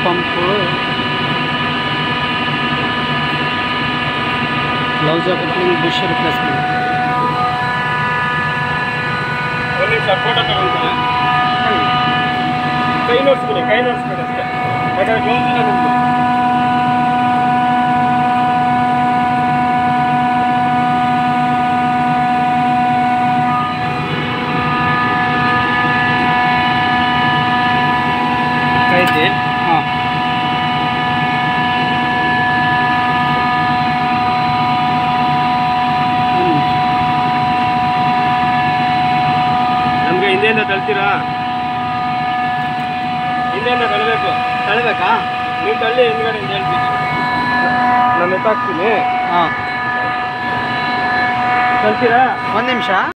pump blouse cutting bush replacement ಒಂದು ನಿಮಿಷ photo ತಗೊಂತಾರೆ ಕೈ ನೋಡ್ಸ್ಬಿಡಿ ಕೈ ನೋಡ್ಸ್ಬಿಡಿ ಅಷ್ಟೇ ಯಾಕಂದ್ರೆ ಗ್ಲೌಸ್ ಇಲ್ಲ ನಿಮ್ದು ಐತಿ ಹಾಂ ನಮ್ಗೆ ಹಿಂದೆಯಿಂದ ತಳ್ತೀರಾ ಹಿಂದೆಯಿಂದ ತಳ್ಳಬೇಕು ತಳಿಬೇಕಾ ನೀವು ತಳ್ಳಿ ಹಿಂದ್ಗಡೆ ಹಿಂದೆ ಹೇಳ್ತೀನಿ ನಾನು ಎತ್ತಾಕ್ತೀನಿ ಹಾಂ ತಳ್ತೀರಾ ಒಂದು ನಿಮಿಷ